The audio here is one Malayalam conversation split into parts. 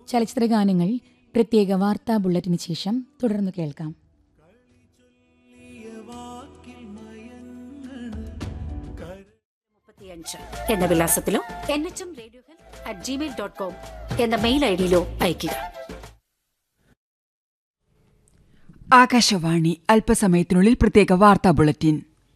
ചലച്ചിത്ര ഗാനങ്ങൾ പ്രത്യേക വാർത്താ ബുള്ളറ്റിന് ശേഷം തുടർന്ന് കേൾക്കാം മുപ്പത്തിയഞ്ച് എന്ന വിലാസത്തിലോ N H M radio health at Gmail dot com എന്ന മെയിൽ ഐ ഡിയിലോ അയയ്ക്കുക ആകാശവാണി അല്പസമയത്തിനുള്ളിൽ പ്രത്യേക വാർത്താ ബുള്ളറ്റിൻ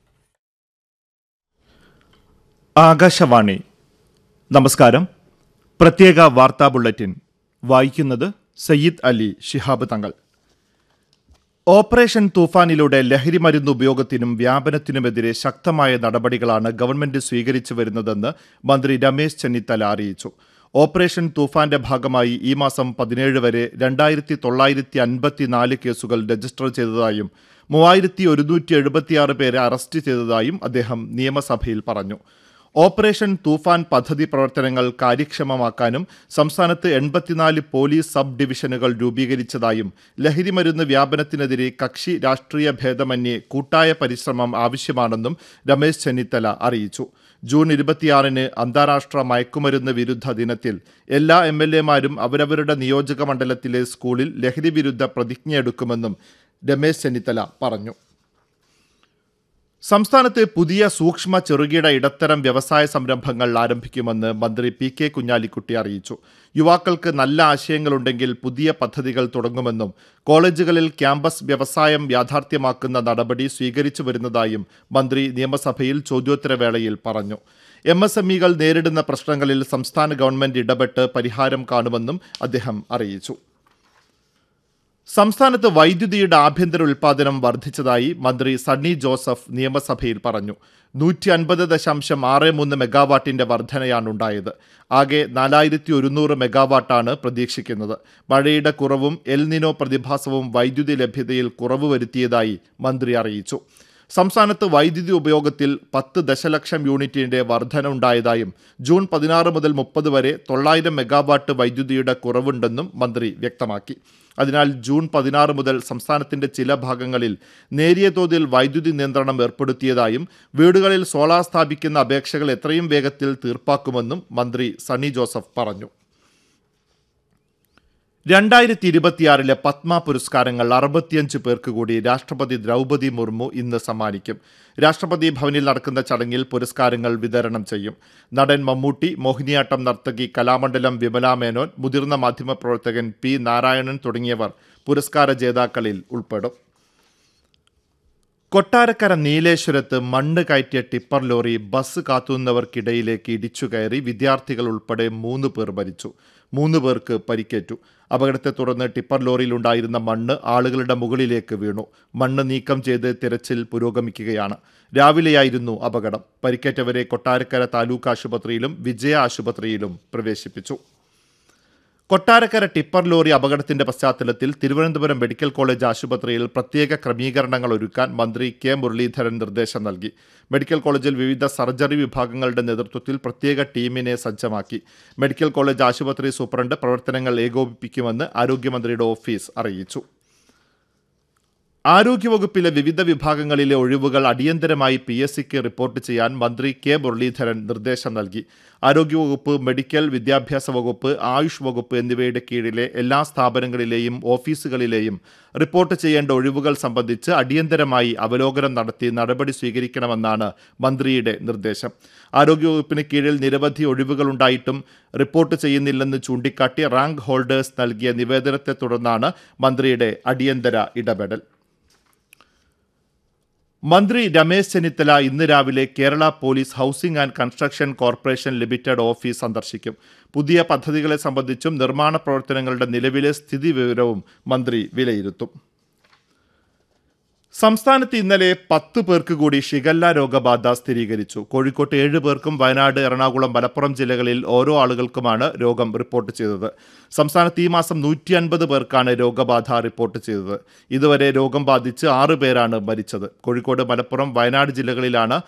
ആകാശവാണി നമസ്കാരം പ്രത്യേക വാർത്താ ബുള്ളറ്റിൻ വായിക്കുന്നത് സയ്യിദ് അലി ശിഹാബ് തങ്ങൾ ഓപ്പറേഷൻ തൂഫാനിലൂടെ ലഹരി മരുന്ന് ഉപയോഗത്തിനും വ്യാപനത്തിനുമെതിരെ ശക്തമായ നടപടികളാണ് ഗവൺമെന്റ് സ്വീകരിച്ചു വരുന്നതെന്ന് മന്ത്രി രമേശ് ചെന്നിത്തല അറിയിച്ചു ഓപ്പറേഷൻ തൂഫാന്റെ ഭാഗമായി ഈ മാസം പതിനേഴ് വരെ രണ്ടായിരത്തി തൊള്ളായിരത്തി അൻപത്തിനാല് കേസുകൾ രജിസ്റ്റർ ചെയ്തതായും മൂവായിരത്തി ഒരുന്നൂറ്റി എഴുപത്തിയാറ് പേരെ അറസ്റ്റ് ചെയ്തതായും അദ്ദേഹം നിയമസഭയിൽ പറഞ്ഞു ഓപ്പറേഷൻ തൂഫാൻ പദ്ധതി പ്രവർത്തനങ്ങൾ കാര്യക്ഷമമാക്കാനും സംസ്ഥാനത്ത് എൺപത്തിനാല് പോലീസ് സബ് ഡിവിഷനുകൾ രൂപീകരിച്ചതായും ലഹരിമരുന്ന് വ്യാപനത്തിനെതിരെ കക്ഷി രാഷ്ട്രീയ ഭേദമന്യേ കൂട്ടായ പരിശ്രമം ആവശ്യമാണെന്നും രമേശ് ചെന്നിത്തല അറിയിച്ചു ജൂൺ ഇരുപത്തിയാറിന് അന്താരാഷ്ട്ര മയക്കുമരുന്ന് വിരുദ്ധ ദിനത്തിൽ എല്ലാ എം എൽ എമാരും അവരവരുടെ നിയോജക മണ്ഡലത്തിലെ സ്കൂളിൽ ലഹരി വിരുദ്ധ പ്രതിജ്ഞയെടുക്കുമെന്നും രമേശ് ചെന്നിത്തല പറഞ്ഞു സംസ്ഥാനത്ത് പുതിയ സൂക്ഷ്മ ചെറുകിട ഇടത്തരം വ്യവസായ സംരംഭങ്ങൾ ആരംഭിക്കുമെന്ന് മന്ത്രി പി കെ കുഞ്ഞാലിക്കുട്ടി അറിയിച്ചു യുവാക്കൾക്ക് നല്ല ആശയങ്ങളുണ്ടെങ്കിൽ പുതിയ പദ്ധതികൾ തുടങ്ങുമെന്നും കോളേജുകളിൽ ക്യാമ്പസ് വ്യവസായം യാഥാർത്ഥ്യമാക്കുന്ന നടപടി സ്വീകരിച്ചു വരുന്നതായും മന്ത്രി നിയമസഭയിൽ ചോദ്യോത്തരവേളയിൽ പറഞ്ഞു എം എസ് എം ഇകൾ നേരിടുന്ന പ്രശ്നങ്ങളിൽ സംസ്ഥാന ഗവൺമെന്റ് ഇടപെട്ട് പരിഹാരം കാണുമെന്നും അദ്ദേഹം അറിയിച്ചു സംസ്ഥാനത്ത് വൈദ്യുതിയുടെ ആഭ്യന്തര ഉൽപാദനം വർദ്ധിച്ചതായി മന്ത്രി സണ്ണി ജോസഫ് നിയമസഭയിൽ പറഞ്ഞു നൂറ്റി അൻപത് ദശാംശം ആറ് മൂന്ന് മെഗാവാട്ടിന്റെ വർധനയാണ് ഉണ്ടായത് ആകെ നാലായിരത്തി ഒരുന്നൂറ് മെഗാവാട്ടാണ് പ്രതീക്ഷിക്കുന്നത് മഴയുടെ കുറവും എൽനിനോ പ്രതിഭാസവും വൈദ്യുതി ലഭ്യതയിൽ കുറവ് വരുത്തിയതായി മന്ത്രി അറിയിച്ചു സംസ്ഥാനത്ത് വൈദ്യുതി ഉപയോഗത്തിൽ പത്ത് ദശലക്ഷം യൂണിറ്റിന്റെ വർധന ഉണ്ടായതായും ജൂൺ പതിനാറ് മുതൽ മുപ്പത് വരെ തൊള്ളായിരം മെഗാവാട്ട് വൈദ്യുതിയുടെ കുറവുണ്ടെന്നും മന്ത്രി വ്യക്തമാക്കി അതിനാൽ ജൂൺ പതിനാറ് മുതൽ സംസ്ഥാനത്തിന്റെ ചില ഭാഗങ്ങളിൽ നേരിയ തോതിൽ വൈദ്യുതി നിയന്ത്രണം ഏർപ്പെടുത്തിയതായും വീടുകളിൽ സോളാർ സ്ഥാപിക്കുന്ന അപേക്ഷകൾ എത്രയും വേഗത്തിൽ തീർപ്പാക്കുമെന്നും മന്ത്രി സണ്ണി ജോസഫ് പറഞ്ഞു രണ്ടായിരത്തി ഇരുപത്തിയാറിലെ പത്മ പുരസ്കാരങ്ങൾ അറുപത്തിയഞ്ച് പേർക്ക് കൂടി രാഷ്ട്രപതി ദ്രൗപതി മുർമു ഇന്ന് സമ്മാനിക്കും രാഷ്ട്രപതി ഭവനിൽ നടക്കുന്ന ചടങ്ങിൽ പുരസ്കാരങ്ങൾ വിതരണം ചെയ്യും നടൻ മമ്മൂട്ടി മോഹിനിയാട്ടം നർത്തകി കലാമണ്ഡലം വിമല മേനോൻ മുതിർന്ന മാധ്യമപ്രവർത്തകൻ പി നാരായണൻ തുടങ്ങിയവർ പുരസ്കാര ജേതാക്കളിൽ ഉൾപ്പെടും കൊട്ടാരക്കര നീലേശ്വരത്ത് മണ്ണ് കയറ്റിയ ടിപ്പർ ലോറി ബസ് കാത്തുനിന്നവർക്കിടയിലേക്ക് ഇടിച്ചു കയറി വിദ്യാർത്ഥികൾ ഉൾപ്പെടെ മൂന്ന് പേർ മരിച്ചു മൂന്ന് പേർക്ക് പരിക്കേറ്റു അപകടത്തെ തുടർന്ന് ടിപ്പർ ലോറിയിലുണ്ടായിരുന്ന മണ്ണ് ആളുകളുടെ മുകളിലേക്ക് വീണു മണ്ണ് നീക്കം ചെയ്ത് തിരച്ചിൽ പുരോഗമിക്കുകയാണ് രാവിലെയായിരുന്നു അപകടം പരിക്കേറ്റവരെ കൊട്ടാരക്കര താലൂക്ക് ആശുപത്രിയിലും വിജയ ആശുപത്രിയിലും പ്രവേശിപ്പിച്ചു കൊട്ടാരക്കര ടിപ്പർ ലോറി അപകടത്തിന്റെ പശ്ചാത്തലത്തിൽ തിരുവനന്തപുരം മെഡിക്കൽ കോളേജ് ആശുപത്രിയിൽ പ്രത്യേക ക്രമീകരണങ്ങൾ ഒരുക്കാൻ മന്ത്രി കെ മുരളീധരൻ നിർദ്ദേശം നൽകി മെഡിക്കൽ കോളേജിൽ വിവിധ സർജറി വിഭാഗങ്ങളുടെ നേതൃത്വത്തിൽ പ്രത്യേക ടീമിനെ സജ്ജമാക്കി മെഡിക്കൽ കോളേജ് ആശുപത്രി സൂപ്രണ്ട് പ്രവർത്തനങ്ങൾ ഏകോപിപ്പിക്കുമെന്ന് ആരോഗ്യമന്ത്രിയുടെ ഓഫീസ് അറിയിച്ചു ആരോഗ്യവകുപ്പിലെ വിവിധ വിഭാഗങ്ങളിലെ ഒഴിവുകൾ അടിയന്തരമായി പി എസ് സിക്ക് റിപ്പോർട്ട് ചെയ്യാൻ മന്ത്രി കെ മുരളീധരൻ നിർദ്ദേശം നൽകി ആരോഗ്യവകുപ്പ് മെഡിക്കൽ വിദ്യാഭ്യാസ വകുപ്പ് ആയുഷ് വകുപ്പ് എന്നിവയുടെ കീഴിലെ എല്ലാ സ്ഥാപനങ്ങളിലെയും ഓഫീസുകളിലെയും റിപ്പോർട്ട് ചെയ്യേണ്ട ഒഴിവുകൾ സംബന്ധിച്ച് അടിയന്തരമായി അവലോകനം നടത്തി നടപടി സ്വീകരിക്കണമെന്നാണ് മന്ത്രിയുടെ നിർദ്ദേശം ആരോഗ്യവകുപ്പിന് കീഴിൽ നിരവധി ഒഴിവുകളുണ്ടായിട്ടും റിപ്പോർട്ട് ചെയ്യുന്നില്ലെന്ന് ചൂണ്ടിക്കാട്ടി റാങ്ക് ഹോൾഡേഴ്സ് നൽകിയ നിവേദനത്തെ തുടർന്നാണ് മന്ത്രിയുടെ അടിയന്തര ഇടപെടൽ മന്ത്രി രമേശ് ചെന്നിത്തല ഇന്ന് രാവിലെ Kerala police housing and construction corporation limited office സന്ദർശിക്കും പുതിയ പദ്ധതികളെ സംബന്ധിച്ചും നിർമ്മാണ പ്രവർത്തനങ്ങളുടെ നിലവിലെ സ്ഥിതി വിവരവും മന്ത്രി വിലയിരുത്തും സംസ്ഥാനത്ത് ഇന്നലെ പത്ത് പേർക്ക് കൂടി ഷിഗല്ല രോഗബാധ സ്ഥിരീകരിച്ചു കോഴിക്കോട്ട് ഏഴ് പേർക്കും വയനാട് എറണാകുളം മലപ്പുറം ജില്ലകളിൽ ഓരോ ആളുകൾക്കുമാണ് രോഗം റിപ്പോർട്ട് ചെയ്തത് സംസ്ഥാനത്ത് ഈ മാസം നൂറ്റി അൻപത് പേർക്കാണ് രോഗബാധ റിപ്പോർട്ട് ചെയ്തത് ഇതുവരെ രോഗം ബാധിച്ച് ആറ് പേരാണ് മരിച്ചത് കോഴിക്കോട് മലപ്പുറം വയനാട് ജില്ലകളിലാണ്